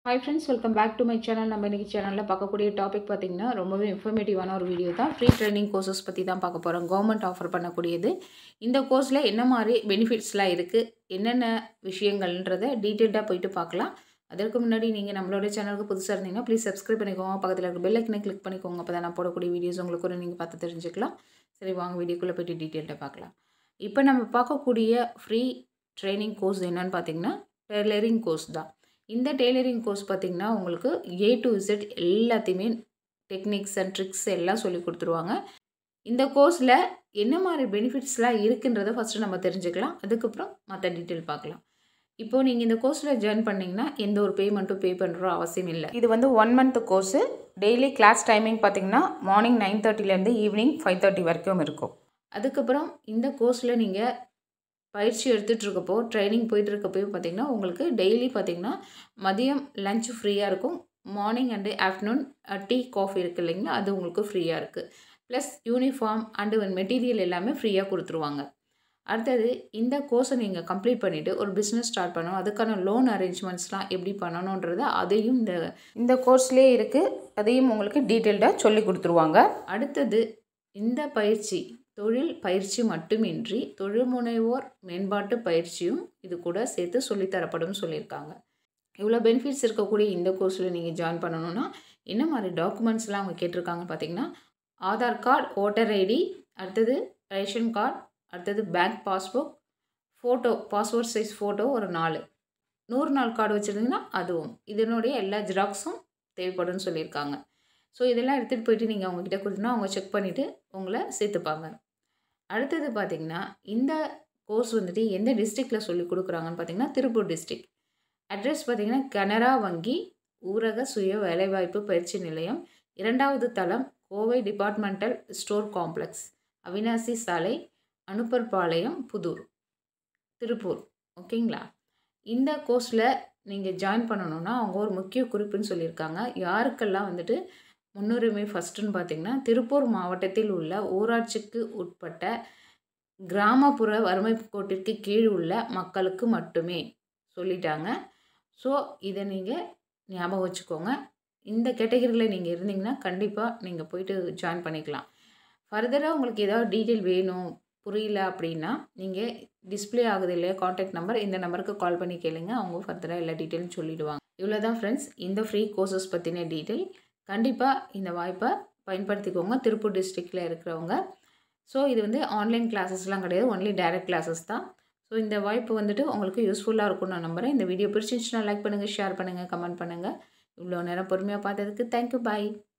hi friends welcome back to my channel நம்ம இன்றைக்கி சேனலில் பார்க்கக்கூடிய டாபிக் பார்த்திங்கன்னா ரொம்பவே இன்ஃபர்மேட்டிவான ஒரு வீடியோ தான் ஃப்ரீ ட்ரைனிங் கோர்சஸ் பற்றி தான் பார்க்க போகிறோம் கவர்மெண்ட் ஆஃபர் பண்ணக்கூடியது இந்த கோர்ஸில் என்ன மாதிரி பெனிஃபிட்ஸ்லாம் இருக்குது என்னென்ன விஷயங்கள்ன்றதை டீட்டெயில்டாக போயிட்டு பார்க்கலாம் அதற்கு முன்னாடி நீங்கள் நம்மளோட சேனலுக்கு புதுசாக இருந்தீங்கன்னா ப்ளீஸ் சப்ஸ்கிரைப் பண்ணிக்கோங்க பக்கத்தில் இருக்க பெல் ஐக்கனை கிளிக் பண்ணிக்கோங்க அப்போ தான் நான் போடக்கூடிய வீடியோஸ் உங்களுக்கு கூட நீங்கள் பார்த்து தெரிஞ்சுக்கலாம் சரி வாங்க வீடியோக்குள்ளே போயிட்டு டீட்டெயில்டாக பார்க்கலாம் இப்போ நம்ம பார்க்கக்கூடிய ஃப்ரீ ட்ரைனிங் கோர்ஸ் என்னன்னு பார்த்தீங்கன்னா டெய்லரிங் கோர்ஸ் தான் இந்த டெய்லரிங் கோர்ஸ் பார்த்திங்கன்னா உங்களுக்கு ஏ டு இசட் எல்லாத்தையுமே டெக்னிக்ஸ் அண்ட் ட்ரிக்ஸ் எல்லாம் சொல்லி கொடுத்துருவாங்க இந்த கோர்ஸில் என்ன மாதிரி பெனிஃபிட்ஸ்லாம் இருக்குன்றதை ஃபஸ்ட்டு நம்ம தெரிஞ்சுக்கலாம் அதுக்கப்புறம் மற்ற டீட்டெயில் பார்க்கலாம் இப்போது நீங்கள் இந்த கோர்ஸில் ஜாயின் பண்ணிங்கன்னா எந்த ஒரு பேமெண்ட்டும் பே பண்ணுற அவசியம் இல்லை இது வந்து one month course daily class timing பார்த்திங்கன்னா மார்னிங் நைன் தேர்ட்டிலேருந்து ஈவினிங் ஃபைவ் தேர்ட்டி வரைக்கும் இருக்கும் அதுக்கப்புறம் இந்த கோர்ஸில் நீங்கள் பயிற்சி எடுத்துகிட்டு இருக்கப்போ ட்ரைனிங் போயிட்டு இருக்கப்போ பார்த்திங்கன்னா உங்களுக்கு டெய்லி பார்த்திங்கன்னா மதியம் லஞ்ச் ஃப்ரீயாக இருக்கும் morning and afternoon tea coffee இருக்குது இல்லைங்களா அது உங்களுக்கு ஃப்ரீயாக இருக்குது ப்ளஸ் யூனிஃபார்ம் அண்டு மெட்டீரியல் எல்லாமே ஃப்ரீயாக கொடுத்துருவாங்க அடுத்தது இந்த கோர்ஸை நீங்கள் கம்ப்ளீட் பண்ணிவிட்டு ஒரு பிஸ்னஸ் ஸ்டார்ட் பண்ணணும் அதுக்கான லோன் அரேஞ்ச்மெண்ட்ஸ்லாம் எப்படி பண்ணணுன்றத அதையும் இந்த இந்த கோர்ஸ்லேயே இருக்குது அதையும் உங்களுக்கு டீட்டெயில்டாக சொல்லி கொடுத்துருவாங்க அடுத்தது இந்த பயிற்சி தொழில் பயிற்சி மட்டுமின்றி தொழில்முனைவோர் மேம்பாட்டு பயிற்சியும் இது கூட சேர்த்து சொல்லித்தரப்படும் சொல்லியிருக்காங்க இவ்வளோ பெனிஃபிட்ஸ் இருக்கக்கூடிய இந்த கோர்ஸில் நீங்கள் ஜாயின் பண்ணணுன்னா என்ன மாதிரி டாக்குமெண்ட்ஸ்லாம் அவங்க கேட்டிருக்காங்க பார்த்தீங்கன்னா ஆதார் கார்டு ஓட்டர் ஐடி அடுத்தது ரேஷன் கார்டு அடுத்தது bank passbook photo passport size photo ஒரு நாலு நூறு நாள் கார்டு வச்சுருந்தீங்கன்னா அதுவும் இதனுடைய எல்லா ஜெராக்ஸும் தேவைப்படும்னு சொல்லியிருக்காங்க ஸோ இதெல்லாம் எடுத்துகிட்டு போயிட்டு நீங்கள் அவங்கக்கிட்ட கொடுத்தனா அவங்க செக் பண்ணிவிட்டு உங்களை சேர்த்துப்பாங்க அடுத்தது பார்த்திங்கன்னா இந்த கோர்ஸ் வந்துட்டு எந்த டிஸ்ட்ரிக்டில் சொல்லி கொடுக்குறாங்கன்னு பார்த்தீங்கன்னா திருப்பூர் டிஸ்ட்ரிக் அட்ரஸ் பார்த்திங்கன்னா கனரா வங்கி ஊரக சுய வேலைவாய்ப்பு பயிற்சி நிலையம் இரண்டாவது தளம் Kovai departmental store complex Avinashi சாலை அனுப்பர்பாளையம் புதூர் திருப்பூர் ஓகேங்களா இந்த கோர்ஸில் நீங்கள் ஜாயின் பண்ணணுன்னா அவங்க ஒரு முக்கிய குறிப்புன்னு சொல்லியிருக்காங்க யாருக்கெல்லாம் வந்துட்டு முன்னுரிமை ஃபஸ்ட்டுன்னு பார்த்திங்கன்னா திருப்பூர் மாவட்டத்தில் உள்ள ஊராட்சிக்கு உட்பட்ட கிராமப்புற வறுமை கோட்டிற்கு கீழ் உள்ள மக்களுக்கு மட்டுமே சொல்லிட்டாங்க ஸோ இதை நீங்கள் ஞாபகம் வச்சுக்கோங்க இந்த கேட்டகரியில் நீங்கள் இருந்தீங்கன்னா கண்டிப்பாக நீங்கள் போயிட்டு ஜாயின் பண்ணிக்கலாம் ஃபர்தராக உங்களுக்கு ஏதாவது டீட்டெயில் வேணும் புரியல அப்படின்னா நீங்கள் டிஸ்பிளே ஆகுது இல்லையா காண்டாக்ட் நம்பர் இந்த நம்பருக்கு கால் பண்ணி கேளுங்க அவங்க ஃபர்தராக எல்லா டீட்டெயிலும் சொல்லிவிடுவாங்க இவ்வளோ தான் ஃப்ரெண்ட்ஸ் இந்த ஃப்ரீ கோர்சஸ் பற்றின டீட்டெயில் கண்டிப்பாக இந்த வாய்ப்பை பயன்படுத்திக்கோங்க திருப்பூர் டிஸ்ட்ரிக்டில் இருக்கிறவங்க ஸோ இது வந்து ஆன்லைன் கிளாஸஸ்லாம் கிடையாது ஒன்லி டைரக்ட் கிளாஸஸ் தான் ஸோ இந்த வாய்ப்பு வந்துட்டு உங்களுக்கு யூஸ்ஃபுல்லாக இருக்கும்னு நான் நம்புகிறேன் இந்த வீடியோ பிடிச்சிருந்துச்சுன்னா லைக் பண்ணுங்கள் ஷேர் பண்ணுங்கள் கமெண்ட் பண்ணுங்கள் இவ்வளோ நேரம் பொறுமையாக பார்த்ததுக்கு தேங்க்யூ பாய்